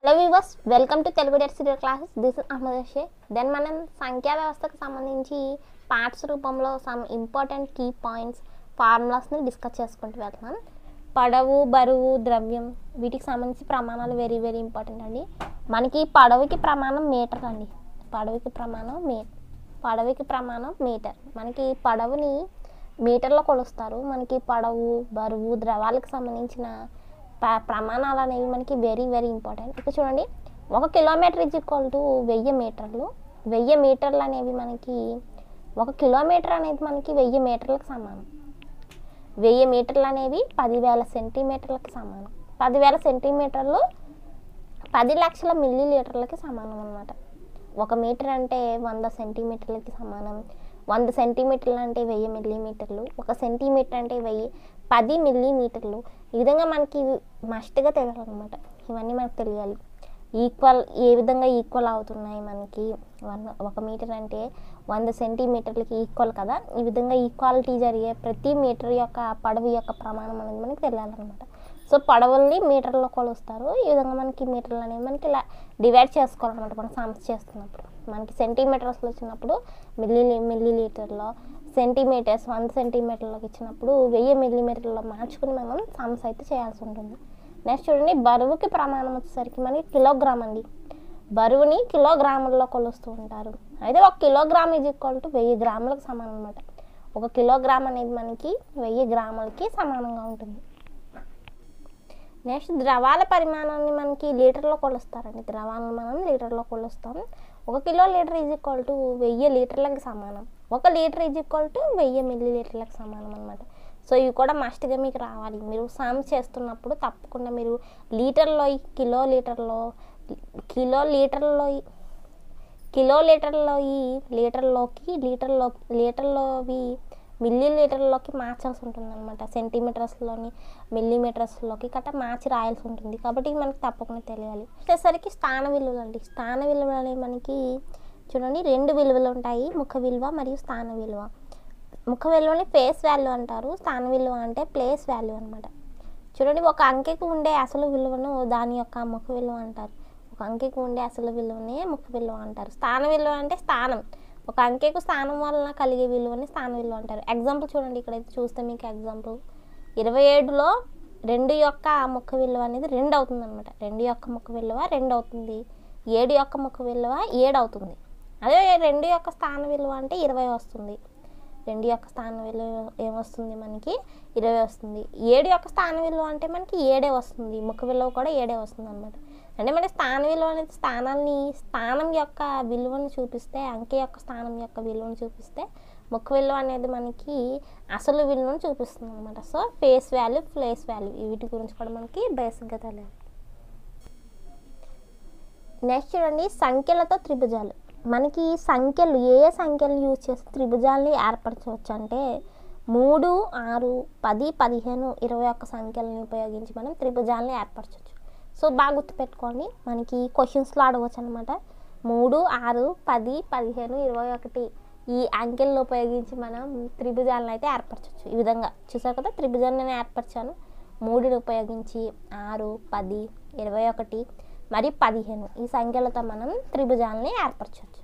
hello viewers welcome to Telugu డెట్ serial classes this is Ahmed Shaik then మనం సంఖ్యా వ్యవస్థకు సంబంధించి పార్ట్స్ రూపంలో సమ్ ఇంపార్టెంట్ కీ పాయింట్స్ ఫార్ములాస్ని డిస్కస్ చేసుకుంటూ వెళ్తున్నాం పొడవు బరువు ద్రవ్యం వీటికి సంబంధించి ప్రమాణాలు వెరీ వెరీ ఇంపార్టెంట్ అండి మనకి పొడవుకి ప్రమాణం మీటర్ అండి పొడవుకి ప్రమాణం మీ పొడవుకి ప్రమాణం మీటర్ మనకి పొడవుని మీటర్లో కొలుస్తారు మనకి పొడవు బరువు ద్రవాలకు సంబంధించిన ప- ప్రమాణాలు అనేవి మనకి వెరీ వెరీ ఇంపార్టెంట్ ఇక్కడ చూడండి ఒక కిలోమీటర్ ఇజ్ ఈక్వల్ టు వెయ్యి మీటర్లు వెయ్యి మీటర్లు అనేవి మనకి ఒక కిలోమీటర్ అనేది మనకి వెయ్యి మీటర్లకు సమానం వెయ్యి మీటర్లు అనేవి పదివేల సెంటీమీటర్లకు సమానం పదివేల సెంటీమీటర్లు పది లక్షల మిల్లీ లీటర్లకి సమానం అన్నమాట ఒక మీటర్ అంటే వంద సెంటీమీటర్లకి సమానం వంద సెంటీమీటర్లు అంటే వెయ్యి మిల్లీమీటర్లు ఒక సెంటీమీటర్ అంటే వెయ్యి పది మిల్లీమీటర్లు ఈ విధంగా మనకి మస్ట్గా తెలియాలన్నమాట ఇవన్నీ మనకు తెలియాలి ఈక్వల్ ఏ విధంగా ఈక్వల్ అవుతున్నాయి మనకి వన్ ఒక మీటర్ అంటే వంద సెంటీమీటర్లకి ఈక్వల్ కదా ఈ విధంగా ఈక్వాలిటీ జరిగే ప్రతి మీటర్ యొక్క పొడవు యొక్క ప్రమాణం అనేది మనకి తెలియాలన్నమాట సో పొడవుల్ని మీటర్లో కొలుస్తారు ఈ విధంగా మనకి మీటర్లు అనేవి మనకి ఇలా డివైడ్ చేసుకోవాలన్నమాట మనం సమ్స్ చేస్తున్నప్పుడు మనకి సెంటీమీటర్స్లో వచ్చినప్పుడు మిల్లీ మిల్లీ లీటర్లో సెంటీమీటర్స్ వంద సెంటీమీటర్లోకి ఇచ్చినప్పుడు వెయ్యి మిల్లీమీటర్లో మార్చుకుని మనం సమ్స్ అయితే చేయాల్సి ఉంటుంది నెక్స్ట్ చూడండి బరువుకి ప్రమాణం వచ్చేసరికి మనకి కిలోగ్రామ్ అండి బరువుని కిలోగ్రాముల్లో కొలుస్తూ ఉంటారు అయితే ఒక కిలోగ్రామ్ ఈజ్ ఈక్వల్ టు వెయ్యి గ్రాములకు సమానం అనమాట ఒక కిలోగ్రామ్ అనేది మనకి వెయ్యి గ్రాములకి సమానంగా ఉంటుంది నెక్స్ట్ ద్రవాల పరిమాణాన్ని మనకి లీటర్లో కొలుస్తారండి ద్రవాలను మనం లీటర్లో కొలుస్తాం ఒక kilo litre is equal to వెయ్యి లీటర్లకు సమానం ఒక లీటర్ ఈజ్ ఈక్వల్ టు వెయ్యి మిల్లీ లీటర్లకు సమానం అనమాట సో ఇవి కూడా మస్ట్గా మీకు రావాలి మీరు సామ్ చేస్తున్నప్పుడు తప్పకుండా మీరు లీటర్లో ఈ కిలో లీటర్లో కిలో లీటర్లో ఈ- కిలో లీటర్లో ఈ లీటర్లోకి లీటర్లో లీటర్లోవి మిల్లీ లీటర్లోకి మార్చాల్సి ఉంటుంది అనమాట సెంటీమీటర్స్లోని మిల్లీమీటర్స్లోకి గట్రా మార్చి రాయాల్సి ఉంటుంది కాబట్టి ఇవి మనకి తప్పకుండా తెలియాలి వచ్చేసరికి స్థాన విలువలు అండి స్థాన విలువలు అనేవి మనకి చూడండి రెండు విలువలు ఉంటాయి ముఖ విలువ మరియు స్థాన విలువ ముఖ విలువని ఫేస్ వాల్యూ అంటారు స్థాన విలువ అంటే ప్లేస్ వాల్యూ అనమాట చూడండి ఒక అంకెకు ఉండే అసలు విలువను దాని యొక్క ముఖ విలువ అంటారు ఒక అంకెకు ఉండే అసలు విలువనే ముఖ విలువ అంటారు స్థాన విలువ అంటే స్థానం ఒక అంకెకు స్థానం వలన కలిగే విలువని స్థాన విలువ అంటారు ఎగ్జాంపుల్ చూడండి ఇక్కడైతే చూస్తే మీకు ఎగ్జాంపుల్ ఇరవై ఏడులో రెండు యొక్క ముఖ విలువ అనేది రెండు అవుతుంది అనమాట రెండు యొక్క ముఖ విలువ రెండు అవుతుంది ఏడు యొక్క ముఖ విలువ ఏడు అవుతుంది అదే రెండు యొక్క స్థాన విలువ అంటే ఇరవై వస్తుంది రెండు యొక్క స్థాన విలువ ఏమొస్తుంది మనకి ఇరవై వస్తుంది ఏడు యొక్క స్థాన విలువ అంటే మనకి ఏడే వస్తుంది ముఖ విలువ కూడా ఏడే వస్తుంది అనమాట అంటే మన స్థాన విలువ అనేది స్థానాన్ని స్థానం యొక్క విలువను చూపిస్తే అంకె యొక్క స్థానం యొక్క విలువను చూపిస్తే ముఖ విలువ అనేది మనకి అసలు విలువను చూపిస్తుంది అనమాట so face value place value వీటి గురించి కూడా మనకి బేసిక్గా తెలియాలి నెక్స్ట్ చూడండి సంఖ్యలతో త్రిభుజాలు మనకి సంఖ్యలు ఏ ఏ సంఖ్యలు యూజ్ చేసి త్రిభుజాలని ఏర్పరచవచ్చు అంటే మూడు ఆరు పది పదిహేను ఇరవై ఒక్క సంఖ్యలను ఉపయోగించి మనం త్రిభుజాలని ఏర్పరచవచ్చు సో బాగా గుర్తుపెట్టుకోండి మనకి క్వశ్చన్స్లో అడగవచ్చు అనమాట మూడు ఆరు పది పదిహేను ఇరవై ఒకటి ఈ అంకెలను ఉపయోగించి మనం త్రిభుజాలను అయితే ఏర్పరచవచ్చు ఈ విధంగా చూసారు కదా త్రిభుజాన్ని నేను ఏర్పరిచాను మూడుని ఉపయోగించి ఆరు పది ఇరవై ఒకటి మరియు పదిహేను ఈ సంఖ్యలతో మనం త్రిభుజాలని ఏర్పరచవచ్చు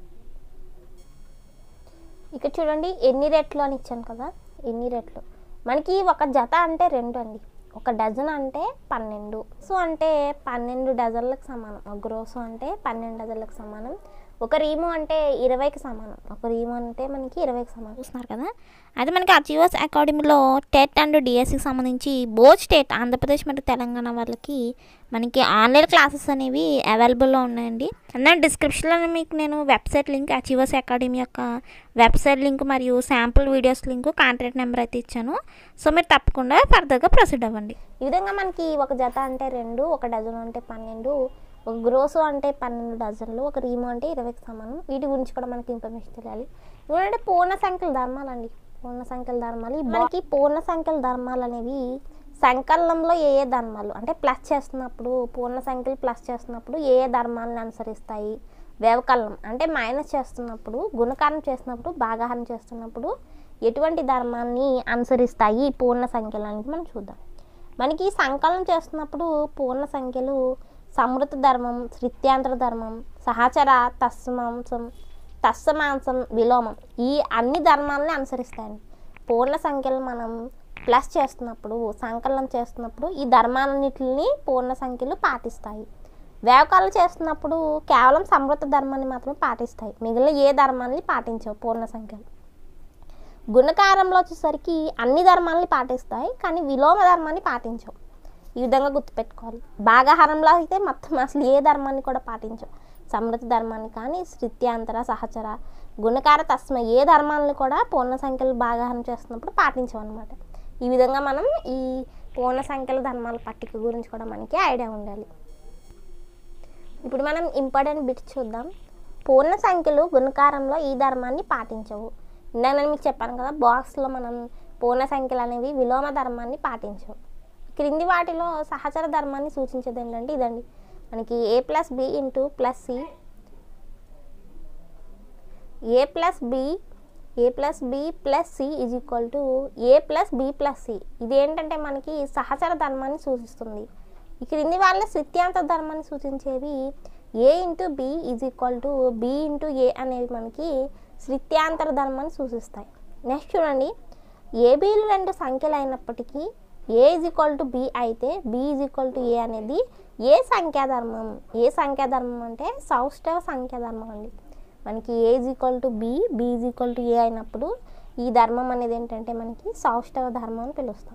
ఇక చూడండి ఎన్ని రెట్లు అని ఇచ్చాను కదా ఎన్ని రెట్లు మనకి ఒక జత అంటే రెండు అండి ఒక డజన్ అంటే పన్నెండు సో అంటే పన్నెండు డజన్లకు సమానం ఒక గ్రోసు అంటే పన్నెండు డజన్లకు సమానం ఒక రీము అంటే ఇరవైకి సమానం ఒక రీము అంటే మనకి ఇరవైకి సమానం చూస్తున్నారు కదా అయితే మనకి అచీవర్స్ అకాడమీలో టెట్ అండ్ డిఎస్సికి సంబంధించి బోత్ స్టేట్ ఆంధ్రప్రదేశ్ మరియు తెలంగాణ వాళ్ళకి మనకి ఆన్లైన్ క్లాసెస్ అనేవి అవైలబుల్లో ఉన్నాయండి అండ్ డిస్క్రిప్షన్లో మీకు నేను వెబ్సైట్ లింక్ అచీవర్స్ అకాడమీ యొక్క వెబ్సైట్ లింక్ మరియు sample videos link contact number అయితే ఇచ్చాను సో మీరు తప్పకుండా ఫర్దర్గా ప్రొసీడ్ అవ్వండి ఈ విధంగా మనకి ఒక జత అంటే రెండు ఒక డజన్ అంటే పన్నెండు ఒక గ్రోసు అంటే పన్నెండు డజన్లు ఒక రీమో అంటే ఇరవైకి సమానం వీటి గురించి కూడా మనకి ఇన్ఫర్మేషన్ తెలియాలి ఇవంటే పూర్ణ సంఖ్యల ధర్మాలు అండి పూర్ణ సంఖ్యల ధర్మాలు ఈ మనకి పూర్ణ సంఖ్యల ధర్మాలు అనేవి సంకలనంలో ఏ ఏ ధర్మాలు అంటే ప్లస్ చేస్తున్నప్పుడు పూర్ణ సంఖ్యలు ప్లస్ చేస్తున్నప్పుడు ఏ ఏ ధర్మాలను అనుసరిస్తాయి వ్యవకలనం అంటే మైనస్ చేస్తున్నప్పుడు గుణకారం చేస్తున్నప్పుడు భాగాహారం చేస్తున్నప్పుడు ఎటువంటి ధర్మాన్ని అనుసరిస్తాయి పూర్ణ సంఖ్యలు అనేది మనం చూద్దాం మనకి సంకలనం చేస్తున్నప్పుడు పూర్ణ సంఖ్యలు సమృద్ధ ధర్మం శ్రిత్యాంతర ధర్మం సహచర తస్మాంసం తస్సమాంసం విలోమం ఈ అన్ని ధర్మాలని అనుసరిస్తాయండి పూర్ణ సంఖ్యలు మనం ప్లస్ చేస్తున్నప్పుడు సంకలనం చేస్తున్నప్పుడు ఈ ధర్మాలన్నిటిని పూర్ణ సంఖ్యలు పాటిస్తాయి వ్యావకాలు చేస్తున్నప్పుడు కేవలం సమృద్ధ ధర్మాన్ని మాత్రమే పాటిస్తాయి మిగిలిన ఏ ధర్మాన్ని పాటించవు పూర్ణ సంఖ్యలు గుణకారంలో వచ్చేసరికి అన్ని ధర్మాలని పాటిస్తాయి కానీ విలోమ ధర్మాన్ని పాటించవు ఈ విధంగా గుర్తుపెట్టుకోవాలి భాగాహారంలో అయితే మొత్తం అసలు ఏ ధర్మాన్ని కూడా పాటించవు సమృద్ధ ధర్మాన్ని కానీ శ్రిత్యాంతర సహచర గుణకార తస్మ ఏ ధర్మాలను కూడా పూర్ణ సంఖ్యలు భాగాహారం చేస్తున్నప్పుడు పాటించవు అనమాట ఈ విధంగా మనం ఈ పూర్ణ సంఖ్యల ధర్మాల పట్టిక గురించి కూడా మనకి ఐడియా ఉండాలి ఇప్పుడు మనం ఇంపార్టెంట్ బిట్స్ చూద్దాం పూర్ణ సంఖ్యలు గుణకారంలో ఈ ధర్మాన్ని పాటించవు ఇందాక నేను మీకు చెప్పాను కదా బాక్స్లో మనం పూర్ణ సంఖ్యలు అనేవి విలోమ ధర్మాన్ని పాటించవు క్రింది వాటిలో సహచర ధర్మాన్ని సూచించేది ఏంటంటే ఇదండి మనకి A plus B into plus C A plus B A plus B plus C is equal to A plus B plus C ఇది ఏంటంటే మనకి సహచర ధర్మాన్ని సూచిస్తుంది ఈ క్రింది వాళ్ళ సిద్ధాంత ధర్మాన్ని సూచించేవి A into B is equal to B into A అనేవి మనకి శృత్యాంతర ధర్మాన్ని సూచిస్తాయి నెక్స్ట్ చూడండి ఏబీలు రెండు సంఖ్యలు అయినప్పటికీ A is equal to B అయితే B is equal to A అనేది ఏ సంఖ్యాధర్మం ఏ సంఖ్యాధర్మం అంటే సౌష్ఠవ సంఖ్యాధర్మం అండి మనకి A is equal to B B is equal to A అయినప్పుడు ఈ ధర్మం అనేది ఏంటంటే మనకి సౌష్ఠవ ధర్మం అని పిలుస్తాం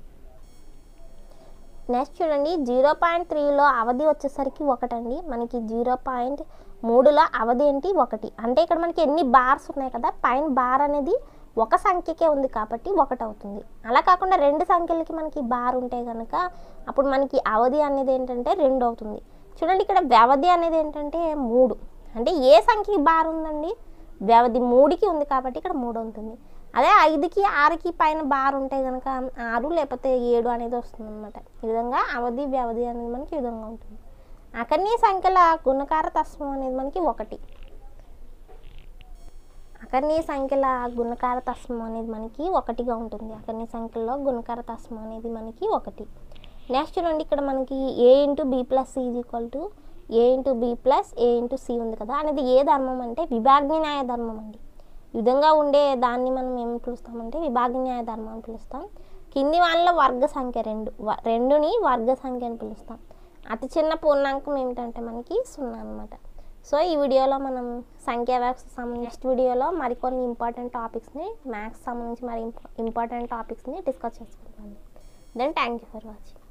నెక్స్ట్ చూడండి జీరో పాయింట్ త్రీలో అవధి వచ్చేసరికి ఒకటండి మనకి జీరో పాయింట్ మూడులో అవధి ఏంటి ఒకటి అంటే ఇక్కడ మనకి ఎన్ని బార్స్ ఉన్నాయి కదా పైన బార్ అనేది ఒక సంఖ్యకే ఉంది కాబట్టి ఒకటి అవుతుంది అలా కాకుండా రెండు సంఖ్యలకి మనకి బార్ ఉంటే కనుక అప్పుడు మనకి అవధి అనేది ఏంటంటే రెండు అవుతుంది చూడండి ఇక్కడ వ్యవధి అనేది ఏంటంటే మూడు అంటే ఏ సంఖ్యకి బార్ ఉందండి వ్యవధి మూడుకి ఉంది కాబట్టి ఇక్కడ మూడు ఉంటుంది అదే ఐదుకి ఆరుకి పైన బార్ ఉంటే కనుక ఆరు లేకపోతే ఏడు అనేది వస్తుంది అనమాట ఈ విధంగా అవధి వ్యవధి అనేది మనకి ఈ విధంగా ఉంటుంది అకర్ణీయ సంఖ్యల గుణకార తత్వం అనేది మనకి ఒకటి అకర్ణీయ సంఖ్యల గుణకార తస్మం అనేది మనకి ఒకటిగా ఉంటుంది అకర్ణీయ సంఖ్యలో గుణకార తస్మం అనేది మనకి ఒకటి నెక్స్ట్ చూడండి ఇక్కడ మనకి A into B plus C is equal to A into B plus A into C ఉంది కదా అనేది ఏ ధర్మం అంటే విభాగ్యన్యాయ ధర్మం అండి ఈ విధంగా ఉండే దాన్ని మనం ఏం పిలుస్తామంటే విభాగ్యన్యాయ ధర్మం అని పిలుస్తాం కింది వాళ్ళ వర్గ సంఖ్య రెండు వ- రెండుని వర్గ సంఖ్య అని పిలుస్తాం అతి చిన్న పూర్ణాంకం ఏమిటంటే మనకి సున్నా అనమాట సో ఈ వీడియోలో మనం సంఖ్యా వ్యవస్థ సంబంధించి నెక్స్ట్ వీడియోలో మరికొన్ని ఇంపార్టెంట్ టాపిక్స్ని మ్యాథ్స్ సంబంధించి మరి ఇంపార్టెంట్ టాపిక్స్ని డిస్కస్ చేసుకుంటాను then thank you for watching